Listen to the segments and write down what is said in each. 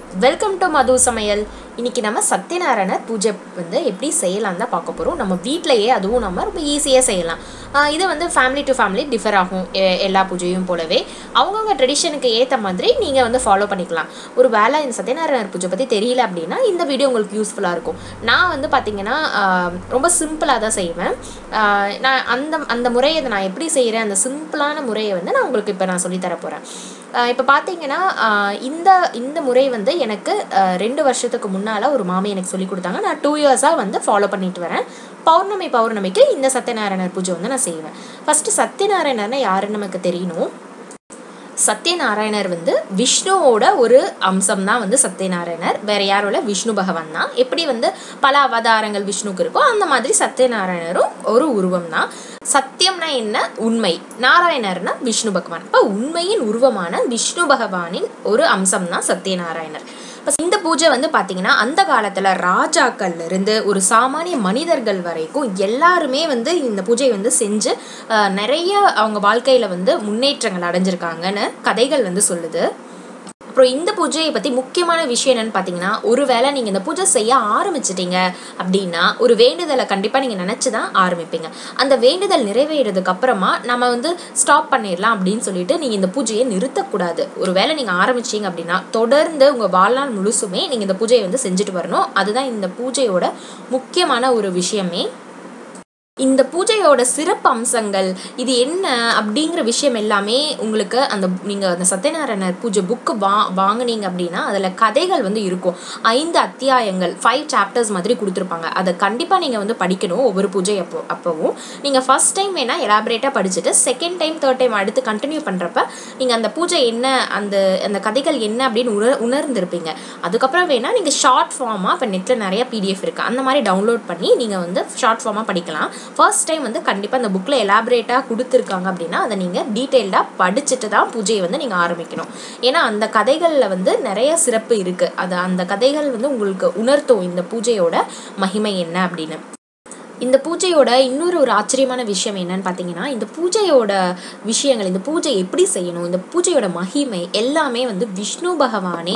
welcome to மது சமையல் இன்னைக்கு நம்ம சத்யநாராயணர் பூஜை வந்து எப்படி செய்யலாம் தான் பார்க்க போகிறோம் நம்ம வீட்டிலையே அதுவும் நம்ம ரொம்ப ஈஸியாக செய்யலாம் ஆஹ் இது வந்து ஃபேமிலி டு ஃபேமிலி டிஃபர் ஆகும் எ- எல்லா பூஜையும் போலவே அவங்கவுங்க ட்ரெடிஷனுக்கு ஏற்ற மாதிரி நீங்கள் வந்து ஃபாலோ பண்ணிக்கலாம் ஒரு வேளை இந்த சத்யநாராயணர் பூஜை பற்றி தெரியல அப்படின்னா இந்த வீடியோ உங்களுக்கு யூஸ்ஃபுல்லாக இருக்கும் நான் வந்து பார்த்தீங்கன்னா ஆஹ் ரொம்ப சிம்பிளாக தான் செய்வேன் ஆஹ் நான் அந்த அந்த முறையை நான் எப்படி செய்கிறேன் அந்த சிம்பிளான முறையை வந்து நான் உங்களுக்கு இப்போ நான் சொல்லித்தர போகிறேன் இப்போ பார்த்தீங்கன்னா ஆஹ் இந்த இந்த முறை வந்து எனக்கு ஆஹ் ரெண்டு வருஷத்துக்கு முன்னால் ஒரு மாமி எனக்கு சொல்லி கொடுத்தாங்க நான் டூ இயர்ஸாக வந்து ஃபாலோ பண்ணிட்டு வரேன் பௌர்ணமி பௌர்ணமிக்கு இந்த சத்யநாராயணர் பூஜை வந்து நான் செய்வேன் ஃபஸ்ட்டு சத்யநாராயணர்னா யாருன்னு நமக்கு தெரியணும் சத்யநாராயணர் வந்து விஷ்ணுவோட ஒரு அம்சம் தான் வந்து சத்யநாராயணர் வேற யாரும் இல்லை விஷ்ணு பகவான் தான் எப்படி வந்து பல அவதாரங்கள் விஷ்ணுக்கு இருக்கோ அந்த மாதிரி சத்யநாராயணரும் ஒரு உருவம் தான் சத்தியம்னா என்ன உண்மை நாராயணர்னா விஷ்ணு பகவான் இப்போ உண்மையின் உருவமான விஷ்ணு பகவானின் ஒரு அம்சம் தான் சத்யநாராயணர் இப்போ இந்த பூஜை வந்து பார்த்தீங்கன்னா அந்த காலத்தில் ராஜாக்கள்ல இருந்து ஒரு சாமானிய மனிதர்கள் வரைக்கும் எல்லாருமே வந்து இந்த பூஜையை வந்து செஞ்சு ஆஹ், நிறைய அவங்க வாழ்க்கையில் வந்து முன்னேற்றங்கள் அடைஞ்சிருக்காங்கன்னு கதைகள் வந்து சொல்லுது அப்புறம் இந்த பூஜையை பற்றி முக்கியமான விஷயம் என்னன்னு பார்த்தீங்கன்னா ஒருவேளை நீங்கள் இந்த பூஜை செய்ய ஆரம்பிச்சிட்டீங்க அப்படின்னா ஒரு வேண்டுதலை கண்டிப்பாக நீங்கள் நினச்சி தான் ஆரம்பிப்பீங்க அந்த வேண்டுதல் நிறைவேறதுக்கு அப்புறமா நம்ம வந்து ஸ்டாப் பண்ணிடலாம் அப்படின்னு சொல்லிட்டு நீங்கள் இந்த பூஜையை நிறுத்தக்கூடாது ஒருவேளை நீங்கள் ஆரம்பிச்சீங்க அப்படின்னா தொடர்ந்து உங்கள் வாழ்நாள் முழுசுமே நீங்கள் இந்த பூஜையை வந்து செஞ்சுட்டு வரணும் அதுதான் இந்த பூஜையோட முக்கியமான ஒரு விஷயமே இந்த பூஜையோட சிறப்பு அம்சங்கள் இது என்ன அப்படிங்கிற விஷயம் எல்லாமே உங்களுக்கு அந்த நீங்கள் அந்த சத்யநாராயணர் பூஜை புக்கு வா வாங்குனீங்க அப்படின்னா அதில் கதைகள் வந்து இருக்கும் ஐந்து அத்தியாயங்கள் ஃபைவ் சாப்டர்ஸ் மாதிரி கொடுத்துருப்பாங்க அதை கண்டிப்பாக நீங்கள் வந்து படிக்கணும் ஒவ்வொரு பூஜை அப்போ அப்போவும் நீங்கள் ஃபர்ஸ்ட் டைம் வேணால் எலாபரேட்டாக படிச்சுட்டு செகண்ட் டைம் தேர்ட் டைம் அடுத்து கண்டினியூ பண்ணுறப்ப நீங்கள் அந்த பூஜை என்ன அந்த அந்த கதைகள் என்ன அப்படின்னு உணர் உணர்ந்திருப்பீங்க அதுக்கப்புறம் வேணால் நீங்கள் ஷார்ட் ஃபார்மாக இப்போ நெட்டில் நிறைய பிடிஎஃப் இருக்குது அந்த மாதிரி டவுன்லோட் பண்ணி நீங்கள் வந்து ஷார்ட் ஃபார்மாக படிக்கலாம் ஃபர்ஸ்ட் டைம் வந்து கண்டிப்பாக அந்த புக்கில் எலாபரேட்டாக கொடுத்துருக்காங்க அப்படின்னா அதை நீங்கள் டீட்டெயில்டாக படிச்சுட்டு தான் பூஜையை வந்து நீங்கள் ஆரம்பிக்கணும் ஏன்னா அந்த கதைகளில் வந்து நிறைய சிறப்பு இருக்குது அது அந்த கதைகள் வந்து உங்களுக்கு உணர்த்தும் இந்த பூஜையோட மகிமை என்ன அப்படின்னு இந்த பூஜையோட இன்னொரு ஒரு ஆச்சரியமான விஷயம் என்னன்னு பார்த்தீங்கன்னா இந்த பூஜையோட விஷயங்கள் இந்த பூஜை எப்படி செய்யணும் இந்த பூஜையோட மகிமை எல்லாமே வந்து விஷ்ணு பகவானே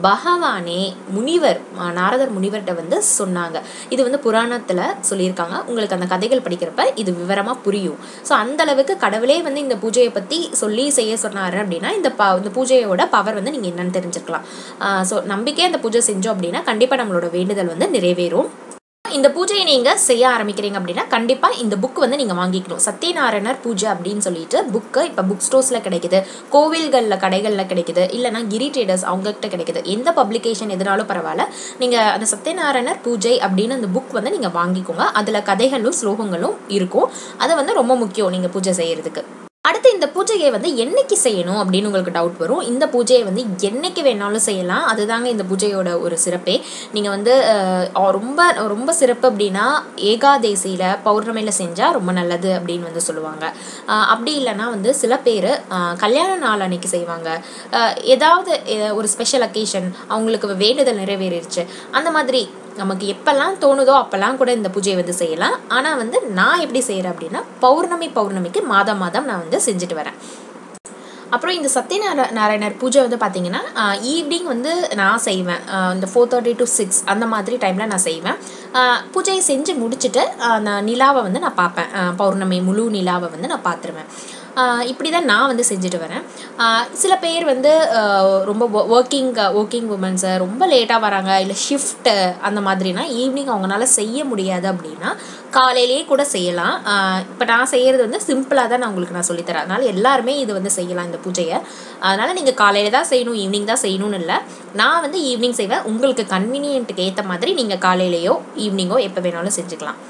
பகவானே முனிவர் அஹ் நாரதர் முனிவர்கிட்ட வந்து சொன்னாங்க இது வந்து புராணத்தில் சொல்லியிருக்காங்க உங்களுக்கு அந்த கதைகள் படிக்கிறப்ப இது விவரமாக புரியும் ஸோ அந்த அளவுக்கு கடவுளே வந்து இந்த பூஜையை பற்றி சொல்லி செய்ய சொன்னாரு அப்படின்னா இந்த ப இந்த பூஜையோட பவர் வந்து நீங்கள் என்னன்னு தெரிஞ்சுக்கலாம் ஸோ நம்பிக்கையாக இந்த பூஜை செஞ்சோம் அப்படின்னா கண்டிப்பாக நம்மளோட வேண்டுதல் வந்து நிறைவேறும் இந்த பூஜையை நீங்கள் செய்ய ஆரம்பிக்கிறீங்க அப்படின்னா கண்டிப்பாக இந்த புக் வந்து நீங்கள் வாங்கிக்கணும் சத்யநாராயணர் பூஜை அப்படின்னு சொல்லிட்டு புக்கு இப்போ புக் ஸ்டோர்ஸில் கிடைக்குது கோவில்களில் கடைகளில் கிடைக்குது இல்லைனா கிரி ட்ரேடர்ஸ் அவங்ககிட்ட கிடைக்குது எந்த பப்ளிகேஷன் எதுனாலும் பரவாயில்ல நீங்கள் அந்த சத்யநாராயணர் பூஜை அப்படின்னு அந்த புக் வந்து நீங்கள் வாங்கிக்கோங்க அதில் கதைகளும் ஸ்லோகங்களும் இருக்கும் அது வந்து ரொம்ப முக்கியம் நீங்கள் பூஜை செய்யறதுக்கு அடுத்து இந்த பூஜையை வந்து என்னைக்கு செய்யணும் அப்படின்னு உங்களுக்கு டவுட் வரும் இந்த பூஜையை வந்து என்னைக்கு வேணாலும் செய்யலாம் அதுதாங்க இந்த பூஜையோட ஒரு சிறப்பே நீங்கள் வந்து அஹ், ரொம்ப ரொம்ப சிறப்பு அப்படின்னா ஏகாதேசியில் பௌர்ணமியில் செஞ்சால் ரொம்ப நல்லது அப்படின்னு வந்து சொல்லுவாங்க அஹ், அப்படி இல்லைன்னா வந்து சில பேர் கல்யாண நாள் அன்னைக்கு செய்வாங்க அஹ், ஏதாவது அஹ், ஒரு ஸ்பெஷல் அக்கேஷன் அவங்களுக்கு வேண்டுதல் நிறைவேறிடுச்சு அந்த மாதிரி நமக்கு எப்பெல்லாம் தோணுதோ அப்பெல்லாம் கூட இந்த பூஜையை வந்து செய்யலாம் ஆனால் வந்து நான் எப்படி செய்கிறேன் அப்படின்னா பௌர்ணமி பௌர்ணமிக்கு மாதம் மாதம் நான் வந்து செஞ்சுட்டு வரேன் அப்புறம் இந்த சத்யநார நாராயணர் பூஜை வந்து பார்த்தீங்கன்னா ஈவினிங் வந்து நான் செய்வேன் ஆஹ் இந்த ஃபோர் தேர்ட்டி டு சிக்ஸ் அந்த மாதிரி டைமில் நான் செய்வேன் ஆஹ் பூஜையை செஞ்சு முடிச்சுட்டு ஆஹ் நான் நிலாவை வந்து நான் பார்ப்பேன் ஆஹ் பௌர்ணமி முழு நிலாவை வந்து நான் பார்த்துருவேன் இப்படி தான் நான் வந்து செஞ்சுட்டு வரேன் ஆஹ் சில பேர் வந்து ஆஹ் ரொம்ப ஒர்க்கிங் ஒர்க்கிங் உமன்ஸை ரொம்ப லேட்டாக வராங்க இல்லை ஷிஃப்ட்டு அந்த மாதிரினா ஈவினிங் அவங்களால செய்ய முடியாது அப்படின்னா காலையிலேயே கூட செய்யலாம் இப்போ நான் செய்கிறது வந்து சிம்பிளாக தான் நான் உங்களுக்கு நான் சொல்லித்தரேன் அதனால் எல்லாருமே இது வந்து செய்யலாம் இந்த பூஜையை அதனால் நீங்கள் காலையில் தான் செய்யணும் ஈவினிங் தான் செய்யணும்னு இல்லை நான் வந்து ஈவினிங் செய்வேன் உங்களுக்கு கன்வீனியன்ட்டுக்கு ஏற்ற மாதிரி நீங்கள் காலையிலையோ ஈவினிங்கோ எப்போ வேணாலும் செஞ்சுக்கலாம்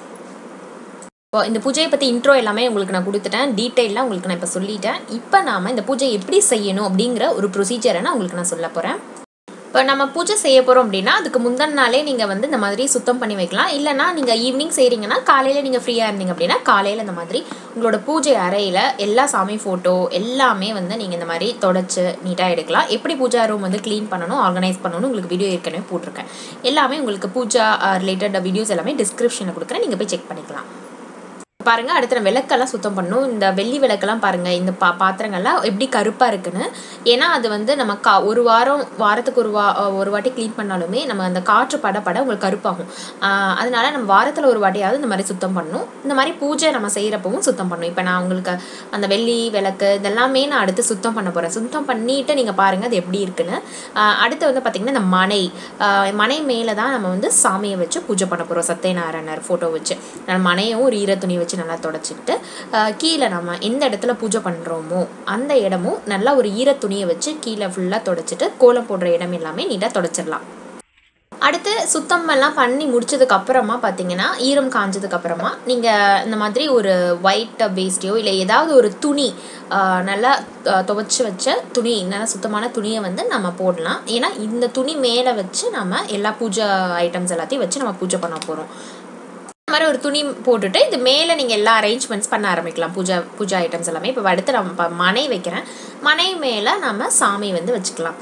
இப்போ இந்த பூஜையை பற்றி இன்ட்ரோ எல்லாமே உங்களுக்கு நான் கொடுத்துட்டேன் டீட்டெயிலாக உங்களுக்கு நான் இப்போ சொல்லிட்டேன் இப்போ நாம் இந்த பூஜை எப்படி செய்யணும் அப்படிங்கிற ஒரு ப்ரொசீஜரை நான் உங்களுக்கு நான் சொல்ல போகிறேன் இப்போ நம்ம பூஜை செய்ய போகிறோம் அப்படின்னா அதுக்கு முந்தின நாளே நீங்கள் வந்து இந்த மாதிரி சுத்தம் பண்ணி வைக்கலாம் இல்லைனா நீங்கள் ஈவினிங் செய்கிறீங்கன்னா காலையில் நீங்கள் ஃப்ரீயாக இருந்தீங்க அப்படின்னா காலையில் இந்த மாதிரி உங்களோட பூஜை அறையில் எல்லா சாமி ஃபோட்டோ எல்லாமே வந்து நீங்கள் இந்த மாதிரி தொடச்சி நீட்டாக எடுக்கலாம் எப்படி பூஜா ரூம் வந்து க்ளீன் பண்ணணும் ஆர்கனைஸ் பண்ணணும் உங்களுக்கு வீடியோ ஏற்கனவே போட்டிருக்கேன் எல்லாமே உங்களுக்கு பூஜா ரிலேட்டட் வீடியோஸ் எல்லாமே டிஸ்கிரிப்ஷனில் கொடுக்குறேன் நீங்கள் போய் செக் பண்ணிக்கலாம் பாருங்க அடுத்து நம்ம விளக்கெல்லாம் சுத்தம் பண்ணணும் இந்த வெள்ளி விளக்கெல்லாம் பாருங்க இந்த பா பாத்திரங்கள்லாம் எப்படி கருப்பாக இருக்குன்னு ஏன்னா அது வந்து நம்ம கா ஒரு வாரம் வாரத்துக்கு ஒரு வா ஒரு வாட்டி க்ளீன் பண்ணாலுமே நம்ம அந்த காற்று பட பட உங்களுக்கு கருப்பாகும் ஆஹ் அதனால நம்ம வாரத்தில் ஒரு வாட்டியாவது இந்த மாதிரி சுத்தம் பண்ணணும் இந்த மாதிரி பூஜை நம்ம செய்கிறப்பவும் சுத்தம் பண்ணணும் இப்போ நான் உங்களுக்கு அந்த வெள்ளி விளக்கு இதெல்லாமே நான் அடுத்து சுத்தம் பண்ண போகிறேன் சுத்தம் பண்ணிட்டு நீங்கள் பாருங்கள் அது எப்படி இருக்குன்னு ஆஹ் அடுத்து வந்து பார்த்திங்கன்னா இந்த மனை ஆஹ் மனை மேலே தான் நம்ம வந்து சாமியை வச்சு பூஜை பண்ண போகிறோம் சத்யநாராயணர் ஃபோட்டோ வச்சு நான் மனையும் ஒரு ஈர துணி வச்சு நல்லா தொடச்சிக்கிட்டு ஆஹ் கீழே நம்ம எந்த இடத்துல பூஜை பண்ணுறோமோ அந்த இடமும் நல்லா ஒரு ஈர துணியை வச்சு கீழே ஃபுல்லாக தொடச்சிட்டு கோலம் போடுற இடம் எல்லாமே நீட்டாக தொடச்சிடலாம் அடுத்து சுத்தம் எல்லாம் பண்ணி முடிச்சதுக்கு அப்புறமா பார்த்தீங்கன்னா ஈரம் காஞ்சதுக்கு அப்புறமா நீங்கள் இந்த மாதிரி ஒரு ஒயிட் வேஸ்டியோ இல்லை ஏதாவது ஒரு துணி ஆஹ் நல்லா ஆஹ் துவைச்சு வச்ச துணி நல்லா சுத்தமான துணியை வந்து நம்ம போடலாம் ஏன்னா இந்த துணி மேலே வச்சு நம்ம எல்லா பூஜை ஐட்டம்ஸ் எல்லாத்தையும் வச்சு நம்ம பூஜை பண்ண போகிறோம் இந்த மாதிரி ஒரு துணி போட்டுட்டு இது மேலே நீங்கள் எல்லா அரேஞ்ச்மெண்ட்ஸ் பண்ண ஆரம்பிக்கலாம் பூஜை பூஜா ஐட்டம்ஸ் எல்லாமே இப்போ அடுத்து நம்ம இப்போ மனை வைக்கிறேன் மனை மேலே நம்ம சாமி வந்து வச்சுக்கலாம்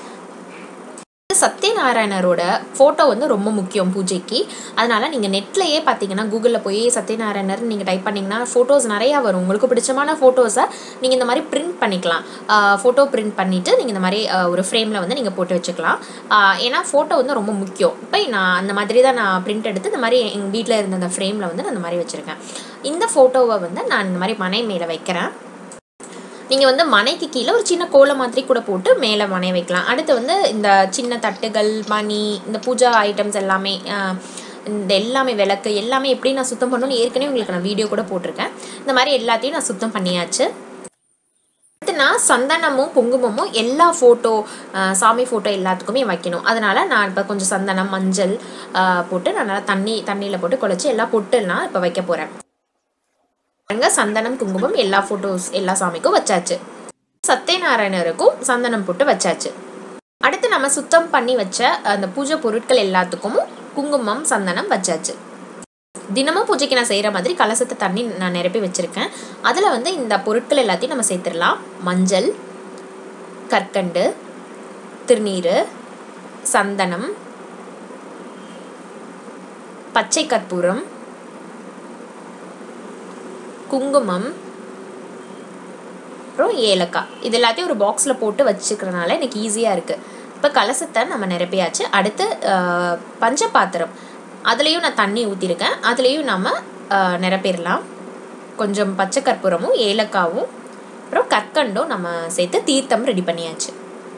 சத்யநாராயணரோட ஃபோட்டோ வந்து ரொம்ப முக்கியம் பூஜைக்கு அதனால் நீங்கள் நெட்லையே பார்த்தீங்கன்னா கூகுளில் போய் சத்யநாராயணர் நீங்கள் டைப் பண்ணிங்கன்னா ஃபோட்டோஸ் நிறையா வரும் உங்களுக்கு பிடிச்சமான ஃபோட்டோஸை நீங்கள் இந்த மாதிரி பிரிண்ட் பண்ணிக்கலாம் ஃபோட்டோ பிரிண்ட் பண்ணிவிட்டு நீங்கள் இந்த மாதிரி ஆஹ் ஒரு ஃப்ரேமில் வந்து நீங்கள் போட்டு வச்சுக்கலாம் ஆஹ் ஏன்னா ஃபோட்டோ வந்து ரொம்ப முக்கியம் இப்போ நான் அந்த மாதிரி தான் நான் பிரிண்ட் எடுத்து இந்த மாதிரி எங்கள் வீட்டில் இருந்த அந்த ஃப்ரேமில் வந்து நான் இந்த மாதிரி வச்சுருக்கேன் இந்த ஃபோட்டோவை வந்து நான் இந்த மாதிரி மனை மேலே வைக்கிறேன் நீங்கள் வந்து மனைக்கு கீழே ஒரு சின்ன கோலம் மாதிரி கூட போட்டு மேலே மனை வைக்கலாம் அடுத்து வந்து இந்த சின்ன தட்டுகள் மணி இந்த பூஜா ஐட்டம்ஸ் எல்லாமே ஆஹ், இந்த எல்லாமே விளக்கு எல்லாமே எப்படி நான் சுத்தம் பண்ணணும்னு ஏற்கனவே உங்களுக்கு நான் வீடியோ கூட போட்டிருக்கேன் இந்த மாதிரி எல்லாத்தையும் நான் சுத்தம் பண்ணியாச்சு அடுத்து நான் சந்தனமும் குங்குமமும் எல்லா ஃபோட்டோ சாமி ஃபோட்டோ எல்லாத்துக்குமே வைக்கணும் அதனால் நான் இப்போ கொஞ்சம் சந்தனம் மஞ்சள் ஆஹ், போட்டு நான் நல்லா தண்ணி தண்ணியில் போட்டு குழச்சி எல்லா பொட்டுலாம் இப்போ வைக்க போகிறேன் பாருங்க சந்தனம் குங்குமம் எல்லா ஃபோட்டோஸ் எல்லா சாமிக்கும் வச்சாச்சு சத்யநாராயணருக்கும் சந்தனம் போட்டு வச்சாச்சு அடுத்து நம்ம சுத்தம் பண்ணி வச்ச அந்த பூஜை பொருட்கள் எல்லாத்துக்கும் குங்குமம் சந்தனம் வச்சாச்சு தினமும் பூஜைக்கு நான் செய்கிற மாதிரி கலசத்தை தண்ணி நான் நிரப்பி வச்சுருக்கேன் அதில் வந்து இந்த பொருட்கள் எல்லாத்தையும் நம்ம சேர்த்துடலாம் மஞ்சள் கற்கண்டு திருநீர் சந்தனம் பச்சை கற்பூரம் குங்குமம் அப்புறம் ஏலக்காய் இது எல்லாத்தையும் ஒரு பாக்ஸில் போட்டு வச்சுக்கிறனால எனக்கு ஈஸியாக இருக்குது இப்போ கலசத்தை நம்ம நிரப்பியாச்சு அடுத்து ஆஹ், பஞ்ச பாத்திரம் அதுலேயும் நான் தண்ணி ஊற்றிருக்கேன் அதுலேயும் நம்ம ஆஹ், நிரப்பிடலாம் கொஞ்சம் பச்சை கற்பூரமும் ஏலக்காவும் அப்புறம் கற்கண்டும் நம்ம சேர்த்து தீர்த்தம் ரெடி பண்ணியாச்சு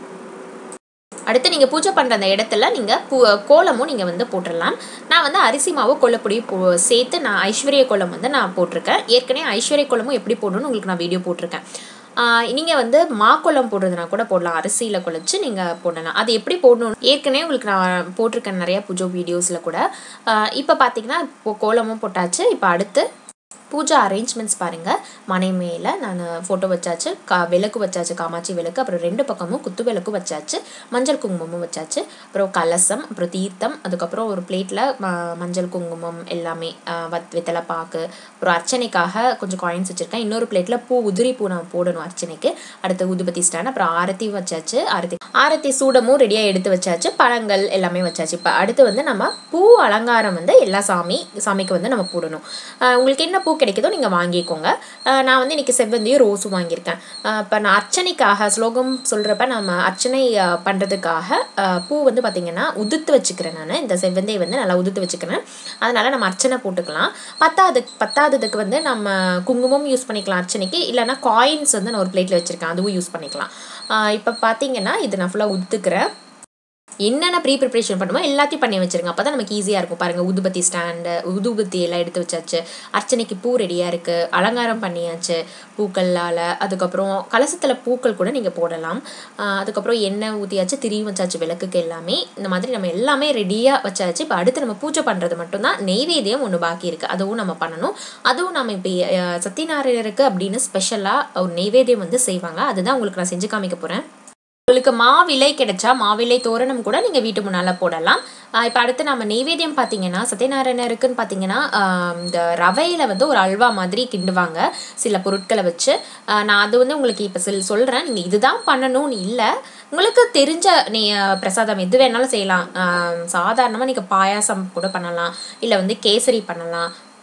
அடுத்து நீங்கள் பூஜை பண்ணுற அந்த இடத்துல நீங்கள் பூ கோலமும் நீங்கள் வந்து போட்டுடலாம் நான் வந்து அரிசி மாவு கொல்லப்பொடி போ சேர்த்து நான் ஐஸ்வர்ய கோலம் வந்து நான் போட்டிருக்கேன் ஏற்கனவே ஐஸ்வர்ய கோலமும் எப்படி போடணும்னு உங்களுக்கு நான் வீடியோ போட்டிருக்கேன் நீங்கள் வந்து மாக்கோலம் போடுறதுனா கூட போடலாம் அரிசியில் குழச்சி நீங்கள் போடலாம் அது எப்படி போடணும் ஏற்கனவே உங்களுக்கு நான் போட்டிருக்கேன் நிறைய பூஜை வீடியோஸில் கூட இப்போ பார்த்தீங்கன்னா இப்போ கோலமும் போட்டாச்சு இப்போ அடுத்து பூஜா அரேஞ்ச்மெண்ட்ஸ் பாருங்கள் மனை மேலே நான் ஃபோட்டோ வச்சாச்சு கா விளக்கு வச்சாச்சு காமாட்சி விளக்கு அப்புறம் ரெண்டு பக்கமும் குத்து விளக்கு வச்சாச்சு மஞ்சள் குங்குமமும் வச்சாச்சு அப்புறம் கலசம் அப்புறம் தீர்த்தம் அதுக்கப்புறம் ஒரு பிளேட்டில் மஞ்சள் குங்குமம் எல்லாமே ஆ, வத் வெத்தலை பாக்கு அப்புறம் அர்ச்சனைக்காக கொஞ்சம் காயின்ஸ் வச்சுருக்கேன் இன்னொரு பிளேட்டில் பூ உதிரி பூ நான் போடணும் அர்ச்சனைக்கு அடுத்து ஊதுபத்தி ஸ்டாண்ட் அப்புறம் ஆரத்தி வச்சாச்சு ஆரத்தி ஆரத்தி சூடமும் ரெடியாக எடுத்து வச்சாச்சு பழங்கள் எல்லாமே வச்சாச்சு இப்போ அடுத்து வந்து நம்ம பூ அலங்காரம் வந்து எல்லா சாமி சாமிக்கு வந்து நம்ம போடணும் ஆஹ் உங்களுக்கு என்ன பூ கிடைக்குதோ நீங்கள் வாங்கிக்கோங்க ஆஹ் நான் வந்து இன்றைக்கி செவ்வந்தியும் ரோஸும் வாங்கியிருக்கேன் இப்போ நான் அர்ச்சனைக்காக ஸ்லோகம் சொல்கிறப்ப நம்ம அர்ச்சனை ஆஹ் பண்ணுறதுக்காக ஆஹ் பூ வந்து பார்த்திங்கன்னா உதுத்து வச்சுக்கிறேன் நான் இந்த செவ்வந்தியை வந்து நல்லா உதுத்து வச்சுக்கிறேன் அதனால் நம்ம அர்ச்சனை போட்டுக்கலாம் பத்தாவது பத்தாததுக்கு வந்து நம்ம குங்குமம் யூஸ் பண்ணிக்கலாம் அர்ச்சனைக்கு இல்லைன்னா காயின்ஸ் வந்து நான் ஒரு பிளேட்டில் வச்சுருக்கேன் அதுவும் யூஸ் பண்ணிக்கலாம் இப்போ பார்த்தீங்கன்னா இது நான் ஃபுல்லாக உதுத்துக்கிறேன் என்னென்ன ப்ரீ ப்ரிப்ரேஷன் பண்ணுமோ எல்லாத்தையும் பண்ணி வச்சிருங்க அப்போ தான் நமக்கு ஈஸியாக இருக்கும் பாருங்கள் ஊதுபத்தி ஸ்டாண்டு ஊதுபத்தி எல்லாம் எடுத்து வச்சாச்சு அர்ச்சனைக்கு பூ ரெடியாக இருக்குது அலங்காரம் பண்ணியாச்சு பூக்களால் அதுக்கப்புறம் கலசத்தில் பூக்கள் கூட நீங்கள் போடலாம் ஆஹ் அதுக்கப்புறம் எண்ணெய் ஊற்றியாச்சு திரியும் வச்சாச்சு விளக்குக்கு எல்லாமே இந்த மாதிரி நம்ம எல்லாமே ரெடியாக வச்சாச்சு இப்போ அடுத்து நம்ம பூஜை பண்ணுறது மட்டும்தான் நெய்வேத்தியம் ஒன்று பாக்கி இருக்குது அதுவும் நம்ம பண்ணணும் அதுவும் நம்ம இப்போ அஹ், சத்யநாராயணருக்கு அப்படின்னு ஸ்பெஷலாக ஒரு நெய்வேத்தியம் வந்து செய்வாங்க அதுதான் உங்களுக்கு நான் செஞ்சு காமிக்க போகிறேன் உங்களுக்கு மாவிலை கிடைச்சா மாவிலை தோரணம் கூட நீங்கள் வீட்டு முன்னால் போடலாம் இப்போ அடுத்து நம்ம நெய்வேத்தியம் பார்த்தீங்கன்னா சத்யநாராயணருக்குன்னு பார்த்தீங்கன்னா ஆஹ் இந்த ரவையில் வந்து ஒரு அல்வா மாதிரி கிண்டுவாங்க சில பொருட்களை வச்சு ஆஹ் நான் அது வந்து உங்களுக்கு இப்போ சொல் சொல்கிறேன் நீங்கள் இதுதான் பண்ணணும்னு இல்லை உங்களுக்கு தெரிஞ்ச நீ ஆஹ் பிரசாதம் எது வேணாலும் செய்யலாம் சாதாரணமாக நீங்கள் பாயாசம் கூட பண்ணலாம் இல்லை வந்து கேசரி பண்ணலாம்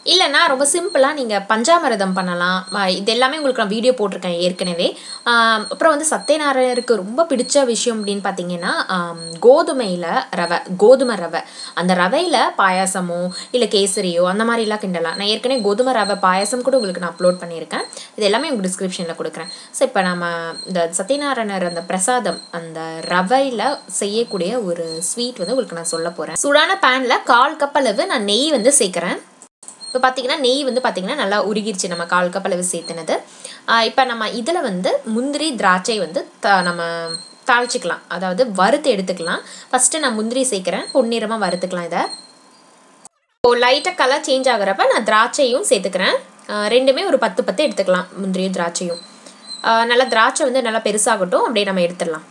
இல்லைன்னா ரொம்ப சிம்பிளாக நீங்கள் பஞ்சாமிரதம் பண்ணலாம் ம- இது எல்லாமே உங்களுக்கு நான் வீடியோ போட்டிருக்கேன் ஏற்கனவே ஆம், அப்புறம் வந்து சத்யநாராயணருக்கு ரொம்ப பிடிச்ச விஷயம் அப்படின்னு பார்த்தீங்கன்னா கோதுமையில் ரவை கோதுமை ரவை அந்த ரவையில் பாயாசமோ இல்லை கேசரியோ அந்த மாதிரிலாம் கிண்டலாம் நான் ஏற்கனவே கோதுமை ரவை பாயாசம் கூட உங்களுக்கு நான் அப்லோட் பண்ணியிருக்கேன் இது எல்லாமே உங்களுக்கு டிஸ்கிரிப்ஷனில் கொடுக்குறேன் ஸோ இப்போ நம்ம இந்த சத்யநாராயணர் அந்த பிரசாதம் அந்த ரவையில் செய்யக்கூடிய ஒரு ஸ்வீட் வந்து உங்களுக்கு நான் சொல்ல போகிறேன் சூடான பேனில் கால் கப் அளவு நான் நெய் வந்து சேர்க்குறேன் இப்போ பார்த்தீங்கன்னா நெய் வந்து பார்த்தீங்கன்னா நல்லா உருகிருச்சு நம்ம கால் கப் அளவு சேர்த்துனது இப்போ நம்ம இதில் வந்து முந்திரி திராட்சை வந்து த நம்ம தாளிச்சிக்கலாம் அதாவது வறுத்து எடுத்துக்கலாம் ஃபஸ்ட்டு நான் முந்திரி சேர்க்குறேன் பொன்னிறமாக வறுத்துக்கலாம் இதை இப்போ லைட்டாக கலர் சேஞ்ச் ஆகுறப்ப நான் திராட்சையும் சேர்த்துக்கிறேன் ஆஹ் ரெண்டுமே ஒரு பத்து பத்து எடுத்துக்கலாம் முந்திரியும் திராட்சையும் ஆஹ் நல்லா திராட்சை வந்து நல்லா பெருசாகட்டும் அப்படியே நம்ம எடுத்துடலாம்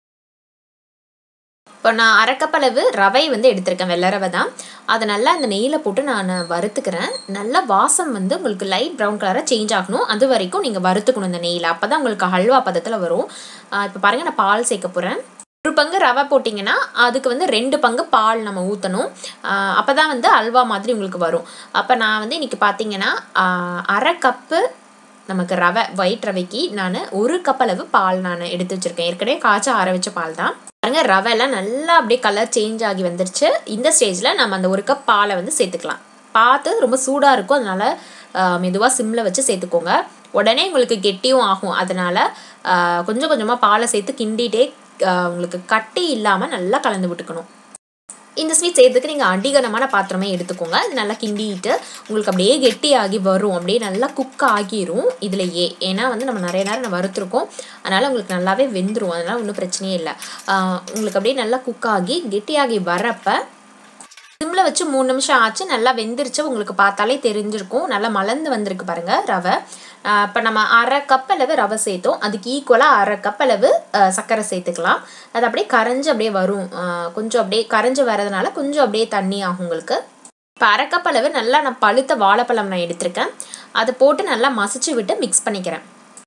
இப்போ நான் அரைக்கப்பளவு ரவை வந்து எடுத்திருக்கேன் வெள்ளை ரவை தான் அதை நல்லா இந்த நெய்யில் போட்டு நான் வறுத்துக்கிறேன் நல்லா வாசம் வந்து உங்களுக்கு லைட் ப்ரௌன் கலராக சேஞ்ச் ஆகணும் அது வரைக்கும் நீங்கள் வறுத்துக்கணும் இந்த நெய்யில் அப்போ தான் உங்களுக்கு ஹல்வா பதத்தில் வரும் இப்போ பாருங்கள் நான் பால் சேர்க்க போகிறேன் ஒரு பங்கு ரவை போட்டிங்கன்னா அதுக்கு வந்து ரெண்டு பங்கு பால் நம்ம ஊற்றணும் அப்போ தான் வந்து அல்வா மாதிரி உங்களுக்கு வரும் அப்போ நான் வந்து இன்றைக்கி பார்த்தீங்கன்னா ஆஹ், அரை கப்பு நமக்கு ரவை ஒயிட் ரவைக்கு நான் ஒரு கப் அளவு பால் நான் எடுத்து வச்சுருக்கேன் ஏற்கனவே காய்ச்ச ஆற வச்ச பால் தான் பாருங்க ரவை எல்லாம் நல்லா அப்படியே கலர் சேஞ்ச் ஆகி வந்துருச்சு இந்த ஸ்டேஜில் நம்ம அந்த ஒரு கப் பாலை வந்து சேர்த்துக்கலாம் பார்த்து ரொம்ப சூடாக இருக்கும் அதனால மெதுவாக சிம்மில் வச்சு சேர்த்துக்கோங்க உடனே உங்களுக்கு கெட்டியும் ஆகும் அதனால ஆஹ், கொஞ்சம் கொஞ்சமாக பாலை சேர்த்து கிண்டிகிட்டே உங்களுக்கு கட்டி இல்லாமல் நல்லா கலந்து விட்டுக்கணும் இந்த ஸ்வீட் செய்யறதுக்கு நீங்கள் அடிகனமான பாத்திரமே எடுத்துக்கோங்க அது நல்லா கிண்டிட்டு உங்களுக்கு அப்படியே கெட்டியாகி வரும் அப்படியே நல்லா குக் ஆகிரும் இதுலையே ஏன்னா வந்து நம்ம நிறைய நேரம் நம்ம வறுத்துருக்கோம் அதனால் உங்களுக்கு நல்லாவே வெந்துடும் அதனால் ஒன்றும் பிரச்சனையே இல்லை ஆஹ் உங்களுக்கு அப்படியே நல்லா குக் ஆகி கெட்டியாகி வரப்ப சிம்மில் வச்சு மூணு நிமிஷம் ஆச்சு நல்லா வெந்துருச்சு உங்களுக்கு பார்த்தாலே தெரிஞ்சிருக்கும் நல்லா மலர்ந்து வந்திருக்கு பாருங்க ரவை இப்போ நம்ம அரை கப் அளவு ரவை சேர்த்தோம் அதுக்கு ஈக்குவலாக அரை கப் அளவு அஹ், சர்க்கரை சேர்த்துக்கலாம் அது அப்படியே கரைஞ்சு அப்படியே வரும் அஹ், கொஞ்சம் அப்படியே கரைஞ்சு வரதுனால கொஞ்சம் அப்படியே தண்ணி ஆகும் உங்களுக்கு இப்போ அரை கப் அளவு நல்லா நான் பழுத்த வாழைப்பழம் நான் எடுத்திருக்கேன் அதை போட்டு நல்லா மசிச்சு விட்டு மிக்ஸ் பண்ணிக்கிறேன்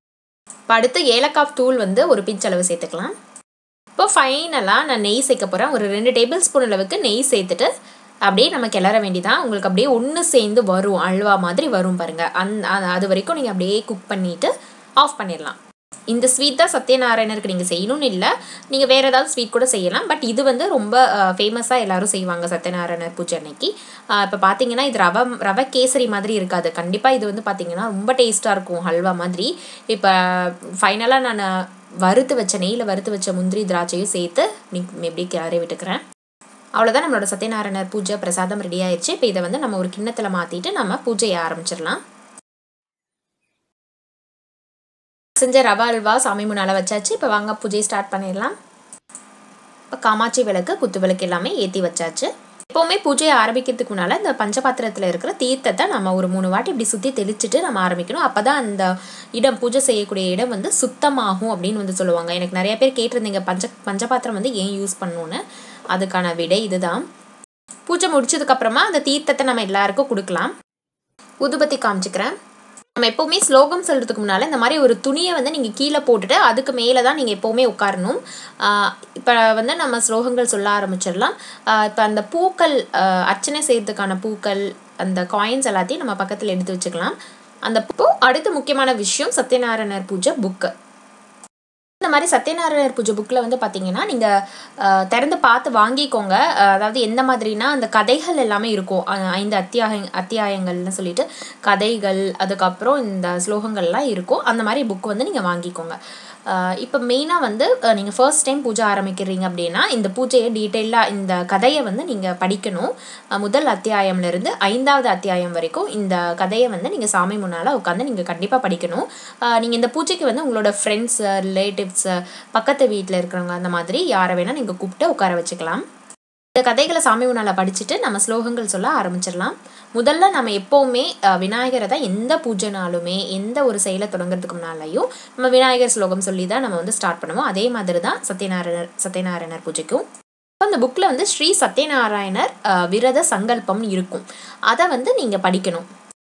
இப்போ அடுத்து ஏலக்காய் தூள் வந்து ஒரு பிஞ்ச் அளவு சேர்த்துக்கலாம் இப்போ ஃபைனலாக நான் நெய் சேர்க்க போகிறேன் ஒரு ரெண்டு டேபிள் ஸ்பூன் அளவுக்கு நெய் சேர்த்துட்டு அப்படியே நம்ம கிளற வேண்டியதான் உங்களுக்கு அப்படியே ஒன்று சேர்ந்து வரும் அல்வா மாதிரி வரும் பாருங்கள் அந் அது- அது வரைக்கும் நீங்கள் அப்படியே குக் பண்ணிவிட்டு ஆஃப் பண்ணிடலாம் இந்த ஸ்வீட் தான் சத்யநாராயணருக்கு நீங்கள் செய்யணும்னு இல்லை நீங்கள் வேறு ஏதாவது ஸ்வீட் கூட செய்யலாம் பட் இது வந்து ரொம்ப ஃபேமஸாக எல்லாரும் செய்வாங்க சத்யநாராயணர் பூஜை அன்னைக்கு இப்போ பார்த்தீங்கன்னா இது ரவை ரவை கேசரி மாதிரி இருக்காது கண்டிப்பாக இது வந்து பார்த்தீங்கன்னா ரொம்ப டேஸ்ட்டாக இருக்கும் ஹல்வா மாதிரி இப்போ ஃபைனலாக நான் வறுத்து வச்ச நெய்யில் வறுத்து வச்ச முந்திரி திராட்சையும் சேர்த்து நீ எப்படி கிளறி விட்டுக்கிறேன் அவ்வளோதான் நம்மளோட சத்யநாராயணர் பூஜை பிரசாதம் ரெடி ஆயிடுச்சு இப்போ இதை வந்து நம்ம ஒரு கிண்ணத்தில் மாற்றிட்டு நம்ம பூஜையை ஆரம்பிச்சிடலாம் செஞ்ச ரவா அல்வா சாமி முன்னால் வச்சாச்சு இப்போ வாங்க பூஜையை ஸ்டார்ட் பண்ணிடலாம் இப்போ காமாட்சி விளக்கு குத்து விளக்கு எல்லாமே ஏற்றி வச்சாச்சு எப்போவுமே பூஜையை ஆரம்பிக்கிறதுக்கு முன்னால் இந்த பஞ்சபாத்திரத்தில் இருக்கிற தீர்த்தத்தை நம்ம ஒரு மூணு வாட்டி இப்படி சுற்றி தெளிச்சுட்டு நம்ம ஆரம்பிக்கணும் அப்போ தான் அந்த இடம் பூஜை செய்யக்கூடிய இடம் வந்து சுத்தமாகும் அப்படின்னு வந்து சொல்லுவாங்க எனக்கு நிறைய பேர் கேட்டிருந்தீங்க பஞ்ச பஞ்சபாத்திரம் வந்து ஏன் யூஸ் பண்ணணும்னு அதுக்கான விடை இதுதான் பூஜை முடிச்சதுக்கப்புறமா அந்த தீர்த்தத்தை நம்ம எல்லாருக்கும் கொடுக்கலாம் ஊதுபத்தி காமிச்சுக்கிறேன் நம்ம எப்போவுமே ஸ்லோகம் சொல்கிறதுக்கு முன்னால் இந்த மாதிரி ஒரு துணியை வந்து நீங்கள் கீழே போட்டுட்டு அதுக்கு மேலே தான் நீங்கள் எப்போவுமே உட்காரணும் இப்போ வந்து நம்ம ஸ்லோகங்கள் சொல்ல ஆரம்பிச்சிடலாம் இப்போ அந்த பூக்கள் ஆஹ் அர்ச்சனை செய்யறதுக்கான பூக்கள் அந்த காயின்ஸ் எல்லாத்தையும் நம்ம பக்கத்தில் எடுத்து வச்சுக்கலாம் அந்த பூ அடுத்த முக்கியமான விஷயம் சத்யநாராயணர் பூஜை புக்கு இந்த மாதிரி சத்யநாராயணர் பூஜை புக்கில் வந்து பார்த்தீங்கன்னா நீங்கள் திறந்து பார்த்து வாங்கிக்கோங்க அஹ் அதாவது எந்த மாதிரினா அந்த கதைகள் எல்லாமே இருக்கும் அஹ் ஐந்து அத்தியாய அத்தியாயங்கள்னு சொல்லிட்டு கதைகள் அதுக்கப்புறம் இந்த ஸ்லோகங்கள்லாம் இருக்கும் அந்த மாதிரி புக் வந்து நீங்கள் வாங்கிக்கோங்க இப்போ மெயினாக வந்து நீங்கள் ஃபர்ஸ்ட் டைம் பூஜை ஆரம்பிக்கிறீங்க அப்படின்னா இந்த பூஜையை டீட்டெயிலாக இந்த கதையை வந்து நீங்கள் படிக்கணும் அஹ் முதல் அத்தியாயம்லேருந்து ஐந்தாவது அத்தியாயம் வரைக்கும் இந்த கதையை வந்து நீங்கள் சாமி முன்னால் உட்காந்து நீங்கள் கண்டிப்பாக படிக்கணும் நீங்கள் இந்த பூஜைக்கு வந்து உங்களோட ஃப்ரெண்ட்ஸு ரிலேட்டிவ்ஸு பக்கத்து வீட்டில் இருக்கிறவங்க அந்த மாதிரி யாரை வேணால் நீங்கள் கூப்பிட்டு உட்கார வச்சுக்கலாம் இந்த கதைகளை சாமி முன்னால் படிச்சுட்டு நம்ம ஸ்லோகங்கள் சொல்ல ஆரம்பிச்சிடலாம் முதல்ல நம்ம எப்போவுமே அஹ், விநாயகரை தான் எந்த பூஜைனாலுமே எந்த ஒரு செயலை தொடங்குறதுக்கு முன்னாலையும் நம்ம விநாயகர் ஸ்லோகம் சொல்லி தான் நம்ம வந்து ஸ்டார்ட் பண்ணுவோம் அதே மாதிரி தான் சத்யநாராயணர் சத்யநாராயணர் பூஜைக்கும் இப்போ அந்த புக்கில் வந்து ஸ்ரீ சத்யநாராயணர் அஹ், விரத சங்கல்பம்னு இருக்கும் அதை வந்து நீங்கள் படிக்கணும்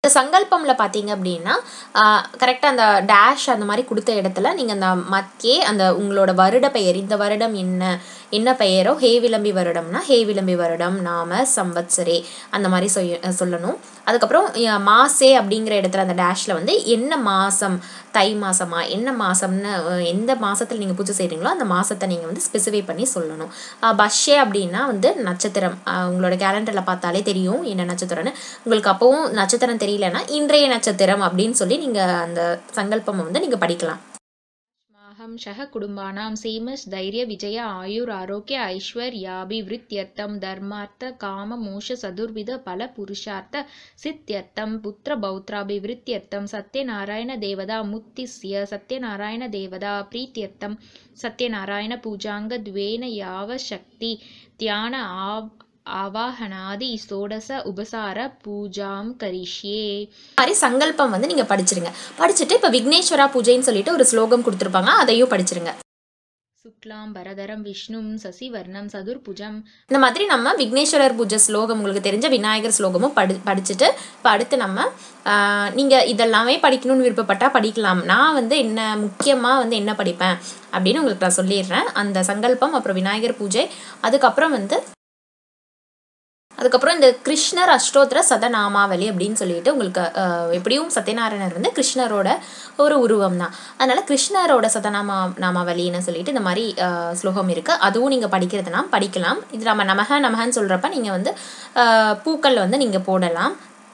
இந்த சங்கல்பமில் பார்த்தீங்க அப்படின்னா கரெக்டாக அந்த டேஷ் அந்த மாதிரி கொடுத்த இடத்துல நீங்கள் அந்த மத்தியே அந்த உங்களோட வருட பெயர் இந்த வருடம் என்ன என்ன பெயரோ ஹே விளம்பி வருடம்னா ஹே விளம்பி வருடம் நாம சம்பத்சரே அந்த மாதிரி சொல் சொல்லணும் அதுக்கப்புறம் அஹ், மாசே அப்படிங்கிற இடத்துல அந்த டேஷில் வந்து என்ன மாதம் தை மாசமா என்ன மாதம்னு எந்த மாதத்தில் நீங்கள் பூஜை செய்கிறீங்களோ அந்த மாதத்தை நீங்கள் வந்து ஸ்பெசிஃபை பண்ணி சொல்லணும் அஹ், பஷ்யே அப்படின்னா வந்து நட்சத்திரம் அஹ், உங்களோட கேலண்டரில் பார்த்தாலே தெரியும் என்ன நட்சத்திரம்னு உங்களுக்கு அப்போவும் நட்சத்திரம் தெரியலன்னா இன்றைய நட்சத்திரம் அப்படின்னு சொல்லி நீங்கள் அந்த சங்கல்பம் வந்து நீங்கள் படிக்கலாம் माहंशः कुटुम्बानां सेमस् धैर्य विजय आयुर् आरोग्य ऐश्वर्याभिवृद्ध्यर्थं धर्मार्थ काम मोक्ष चतुर्विध फल पुरुषार्थ सिद्ध्यर्थं पुत्रपौत्राभिवृद्ध्यर्थं सत्यनारायण देवता मुत्तिस्य सत्यनारायण देवता प्रीत्यर्थं सत्यनारायण पूजाङ्गद्वेन यावशक्ति ध्यान आव आवाहनादि षोडश उपसार पूजां करिष्ये மாதிரி சங்கல்பம் வந்து நீங்கள் படிச்சிருங்க படிச்சுட்டு இப்போ விக்னேஸ்வரா பூஜைன்னு சொல்லிட்டு ஒரு ஸ்லோகம் கொடுத்துருப்பாங்க அதையும் படிச்சிருங்க शुक्लां वरदरं विष्णुं शशिवर्णं सदुर्भुजं இந்த மாதிரி நம்ம விக்னேஸ்வரர் பூஜை ஸ்லோகம் உங்களுக்கு தெரிஞ்ச விநாயகர் ஸ்லோகமும் படி படிச்சுட்டு இப்போ அடுத்து நம்ம நீங்கள் இதெல்லாமே படிக்கணும்னு விருப்பப்பட்டால் படிக்கலாம் நான் வந்து என்ன முக்கியமாக வந்து என்ன படிப்பேன் அப்படின்னு உங்களுக்கு நான் சொல்லிடுறேன் அந்த சங்கல்பம் அப்புறம் விநாயகர் பூஜை அதுக்கப்புறம் வந்து அதுக்கப்புறம் இந்த கிருஷ்ணர் அஷ்டோத்திர சதநாமாவளி அப்படின்னு சொல்லிட்டு உங்களுக்கு அஹ், எப்படியும் சத்யநாராயணர் வந்து கிருஷ்ணரோட ஒரு உருவம் தான் அதனால கிருஷ்ணரோட சதநாமா நாமாவளின்னு சொல்லிட்டு இந்த மாதிரி அஹ், ஸ்லோகம் இருக்கு அதுவும் நீங்கள் படிக்கிறதுனா படிக்கலாம் இது நம்ம நமக நமகன்னு சொல்கிறப்ப நீங்கள் வந்து அஹ், பூக்கள் வந்து நீங்கள் போடலாம்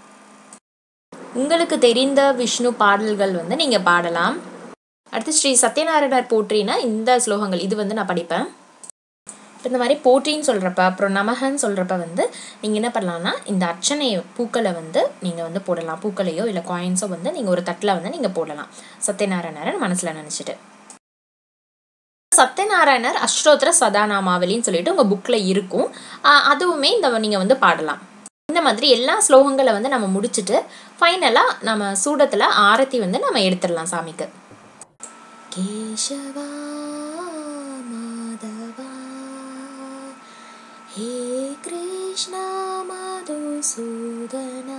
உங்களுக்கு தெரிந்த விஷ்ணு பாடல்கள் வந்து நீங்கள் பாடலாம் அடுத்து ஸ்ரீ சத்யநாராயணர் போற்றின இந்த ஸ்லோகங்கள் இது வந்து நான் படிப்பேன் இப்போ இந்த மாதிரி போற்றின்னு சொல்கிறப்ப அப்புறம் நமகன்னு சொல்கிறப்ப வந்து நீங்கள் என்ன பண்ணலாம்னா இந்த அர்ச்சனை பூக்களை வந்து நீங்கள் வந்து போடலாம் பூக்களையோ இல்லை காயின்ஸோ வந்து நீங்கள் ஒரு தட்டில் வந்து நீங்கள் போடலாம் சத்யநாராயணர் மனசில் நினச்சிட்டு சத்யநாராயணர் அஷ்டோத்திர சதாநாமாவலின்னு சொல்லிட்டு உங்கள் புக்கில் இருக்கும் ஆஹ் அதுவுமே இந்த நீங்கள் வந்து பாடலாம் இந்த மாதிரி எல்லா ஸ்லோகங்களை வந்து நம்ம முடிச்சுட்டு ஃபைனலாக நம்ம சூடத்தில் ஆரத்தி வந்து நம்ம எடுத்துடலாம் சாமிக்கு கேசவா மாதவா ஹே கிருஷ்ணா மதுசூதனா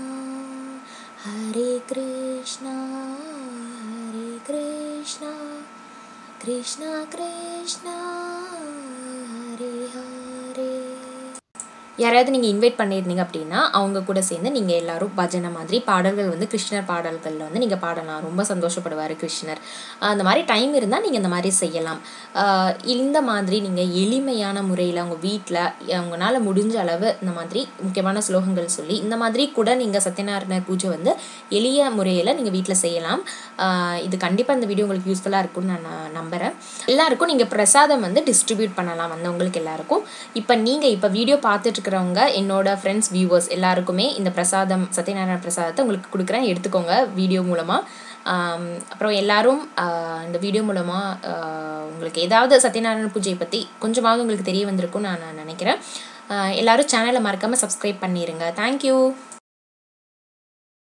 ஹரே கிருஷ்ணா ஹரே கிருஷ்ணா கிருஷ்ணா கிருஷ்ணா ஹரே ஹரே யாராவது நீங்கள் இன்வைட் பண்ணியிருந்தீங்க அப்படின்னா அவங்க கூட சேர்ந்து நீங்கள் எல்லாரும் பஜனை மாதிரி பாடல்கள் வந்து கிருஷ்ணர் பாடல்களில் வந்து நீங்கள் பாடலாம் ரொம்ப சந்தோஷப்படுவார் கிருஷ்ணர் அந்த மாதிரி டைம் இருந்தால் நீங்கள் இந்த மாதிரி செய்யலாம் ஆஹ் இந்த மாதிரி நீங்கள் எளிமையான முறையில் உங்கள் வீட்டில் உங்களால் முடிஞ்ச அளவு இந்த மாதிரி முக்கியமான ஸ்லோகங்கள் சொல்லி இந்த மாதிரி கூட நீங்கள் சத்யநாராயணர் பூஜை வந்து எளிய முறையில் நீங்கள் வீட்டில் செய்யலாம் ஆஹ் இது கண்டிப்பாக இந்த வீடியோ உங்களுக்கு யூஸ்ஃபுல்லாக இருக்கும்னு நான் நான் நம்புகிறேன் எல்லாருக்கும் நீங்கள் பிரசாதம் வந்து டிஸ்ட்ரிபியூட் பண்ணலாம் வந்தவங்களுக்கு எல்லாருக்கும் இப்போ நீங்கள் இப்போ வீடியோ பார்த்துட்டு இருக்கிறவங்க என்னோட ஃப்ரெண்ட்ஸ் வியூவர்ஸ் எல்லாருக்குமே இந்த பிரசாதம் சத்யநாராயண பிரசாதத்தை உங்களுக்கு கொடுக்குறேன் எடுத்துக்கோங்க வீடியோ மூலமாக அப்புறம் எல்லாரும் ஆஹ் இந்த வீடியோ மூலமாக உங்களுக்கு ஏதாவது சத்யநாராயண பூஜையை பற்றி கொஞ்சமாவது உங்களுக்கு தெரிய வந்திருக்கும்னு நான் நான் நினைக்கிறேன் ஆஹ் எல்லாரும் சேனலை மறக்காமல் சப்ஸ்கிரைப் பண்ணிடுங்க தேங்க்யூ